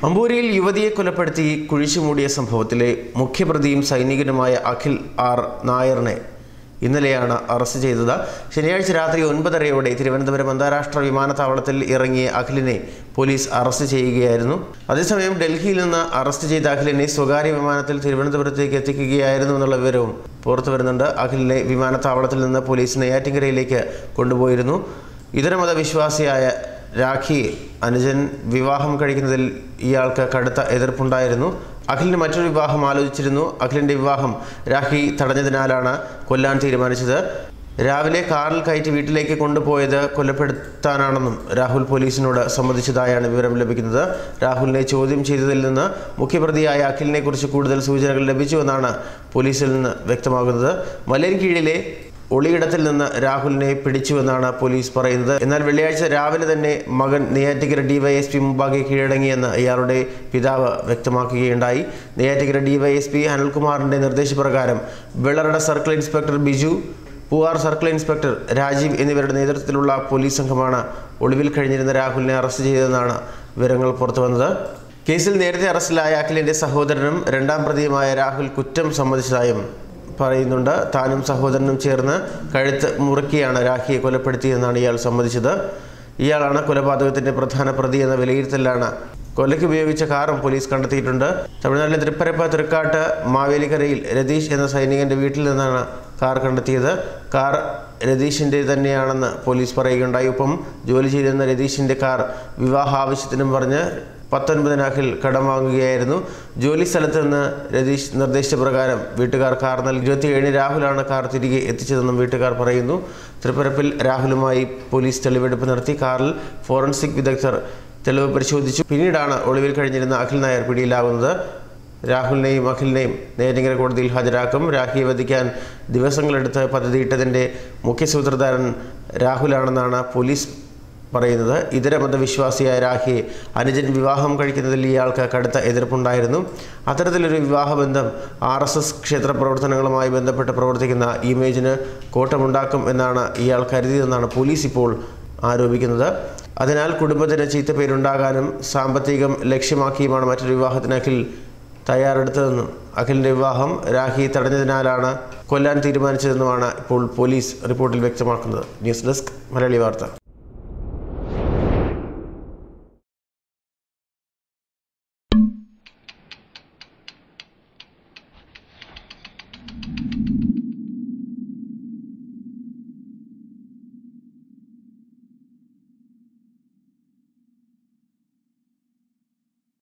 അമ്പൂരിയിൽ യുവതിയെ കൊലപ്പെടുത്തി കുഴിച്ചുമൂടിയ സംഭവത്തിലെ മുഖ്യപ്രതിയും സൈനികനുമായ അഖിൽ ആർ നായറിനെ ഇന്നലെയാണ് അറസ്റ്റ് ചെയ്തത് ശനിയാഴ്ച രാത്രി ഒൻപതരയോടെ തിരുവനന്തപുരം അന്താരാഷ്ട്ര വിമാനത്താവളത്തിൽ ഇറങ്ങിയ അഖിലിനെ പോലീസ് അറസ്റ്റ് ചെയ്യുകയായിരുന്നു അതേസമയം ഡൽഹിയിൽ നിന്ന് അറസ്റ്റ് ചെയ്ത അഖിലിനെ സ്വകാര്യ വിമാനത്തിൽ തിരുവനന്തപുരത്തേക്ക് എത്തിക്കുകയായിരുന്നു എന്നുള്ള വിവരവും പുറത്തു വരുന്നുണ്ട് അഖിലിനെ വിമാനത്താവളത്തിൽ നിന്ന് പോലീസ് നെയ്യാറ്റിൻകരയിലേക്ക് കൊണ്ടുപോയിരുന്നു ഇതരമത വിശ്വാസിയായ രാഖി അനുജൻ വിവാഹം കഴിക്കുന്നതിൽ ഇയാൾക്ക് കടുത്ത എതിർപ്പുണ്ടായിരുന്നു അഖിലിന് മറ്റൊരു വിവാഹം ആലോചിച്ചിരുന്നു അഖിലിന്റെ വിവാഹം രാഖി തടഞ്ഞതിനാലാണ് കൊല്ലാൻ തീരുമാനിച്ചത് രാവിലെ കാറിൽ കയറ്റി വീട്ടിലേക്ക് കൊണ്ടുപോയത് കൊലപ്പെടുത്താനാണെന്നും രാഹുൽ പോലീസിനോട് സമ്മതിച്ചതായാണ് വിവരം ലഭിക്കുന്നത് രാഹുലിനെ ചോദ്യം ചെയ്തതിൽ നിന്ന് മുഖ്യപ്രതിയായ അഖിലിനെ കുറിച്ച് കൂടുതൽ സൂചനകൾ ലഭിച്ചുവെന്നാണ് പോലീസിൽ നിന്ന് വ്യക്തമാകുന്നത് മലയൻകീഴിലെ ഒളിയിടത്തിൽ നിന്ന് രാഹുലിനെ പിടിച്ചുവെന്നാണ് പോലീസ് പറയുന്നത് എന്നാൽ വെള്ളിയാഴ്ച രാവിലെ തന്നെ മകൻ നെയ്യാറ്റിക്കര ഡിവൈഎസ്പി മുമ്പാകെ കീഴടങ്ങിയെന്ന് ഇയാളുടെ പിതാവ് വ്യക്തമാക്കുകയുണ്ടായി നെയ്യാറ്റിക്കര ഡിവൈഎസ്പി അനിൽകുമാറിന്റെ നിർദ്ദേശപ്രകാരം Vellarada circle inspector Biju Poovar circle inspector Rajeev എന്നിവരുടെ നേതൃത്വത്തിലുള്ള പോലീസ് സംഘമാണ് ഒളിവിൽ കഴിഞ്ഞിരുന്ന രാഹുലിനെ അറസ്റ്റ് ചെയ്തതെന്നാണ് വിവരങ്ങൾ പുറത്തുവന്നത് കേസിൽ നേരത്തെ അറസ്റ്റിലായ അഖിലിന്റെ സഹോദരനും രണ്ടാം പ്രതിയുമായ രാഹുൽ കുറ്റം സമ്മതിച്ചതായും പറയുന്നുണ്ട് താനും സഹോദരനും ചേർന്ന് കഴുത്ത് മുറുക്കിയാണ് രാഖിയെ കൊലപ്പെടുത്തിയെന്നാണ് ഇയാൾ സമ്മതിച്ചത് ഇയാളാണ് കൊലപാതകത്തിന്റെ പ്രധാന പ്രതി എന്ന വിലയിരുത്തലാണ് കൊലയ്ക്ക് ഉപയോഗിച്ച കാറും പോലീസ് കണ്ടെത്തിയിട്ടുണ്ട് തമിഴ്നാട്ടിലെ തൃപ്പരപ്പ തൃക്കാട്ട് മാവേലിക്കരയിൽ രതീഷ് എന്ന സൈനികന്റെ വീട്ടിൽ നിന്നാണ് കാർ കണ്ടെത്തിയത് കാർ രതീഷിൻ്റെ തന്നെയാണെന്ന് പോലീസ് പറയുകയുണ്ടായി ഒപ്പം ജോലി ചെയ്തിരുന്ന രതീഷിൻ്റെ കാർ വിവാഹ ആവശ്യത്തിനും പറഞ്ഞ് പത്തൊൻപതിന് അഖിൽ കടം വാങ്ങുകയായിരുന്നു ജോലി സ്ഥലത്ത് നിന്ന് രതീഷ് നിർദ്ദേശിച്ച പ്രകാരം വീട്ടുകാർ കാർ നൽകി ഇരുപത്തിയേഴിന് രാഹുലാണ് കാർ തിരികെ എത്തിച്ചതെന്നും വീട്ടുകാർ പറയുന്നു തൃപ്പരപ്പിൽ രാഹുലുമായി പോലീസ് തെളിവെടുപ്പ് നടത്തി കാറിൽ ഫോറൻസിക് വിദഗ്ധർ തെളിവ് പരിശോധിച്ചു പിന്നീടാണ് ഒളിവിൽ കഴിഞ്ഞിരുന്ന അഖിൽ നായർ പിടിയിലാകുന്നത് രാഹുലിനെയും അഖിലിനെയും നേരിങ്കര കോടതിയിൽ ഹാജരാക്കും രാഖിയെ വധിക്കാൻ ദിവസങ്ങളെടുത്ത് പദ്ധതിയിട്ടതിൻ്റെ മുഖ്യ സൂത്രധാരൻ രാഹുലാണെന്നാണ് പോലീസ് പറയുന്നത് ഇതര മതവിശ്വാസിയായ രാഖിയെ അനുജൻ വിവാഹം കഴിക്കുന്നതിൽ ഇയാൾക്ക് കടുത്ത എതിർപ്പുണ്ടായിരുന്നു അത്തരത്തിലൊരു വിവാഹബന്ധം ആർ എസ് എസ് ക്ഷേത്ര പ്രവർത്തനങ്ങളുമായി ബന്ധപ്പെട്ട് പ്രവർത്തിക്കുന്ന ഇമേജിന് കോട്ടമുണ്ടാക്കും എന്നാണ് ഇയാൾ കരുതിയതെന്നാണ് പോലീസ് ഇപ്പോൾ ആരോപിക്കുന്നത് അതിനാൽ കുടുംബത്തിന് ചീത്തപ്പേരുണ്ടാകാനും സാമ്പത്തികം ലക്ഷ്യമാക്കിയുമാണ് മറ്റൊരു വിവാഹത്തിന് അഖിൽ തയ്യാറെടുത്തതെന്നും അഖിലിൻ്റെ വിവാഹം രാഖി തടഞ്ഞതിനാലാണ് കൊല്ലാൻ തീരുമാനിച്ചതെന്നുമാണ് ഇപ്പോൾ പോലീസ് റിപ്പോർട്ടിൽ വ്യക്തമാക്കുന്നത് ന്യൂസ് ഡെസ്ക് മലയാളി വാർത്ത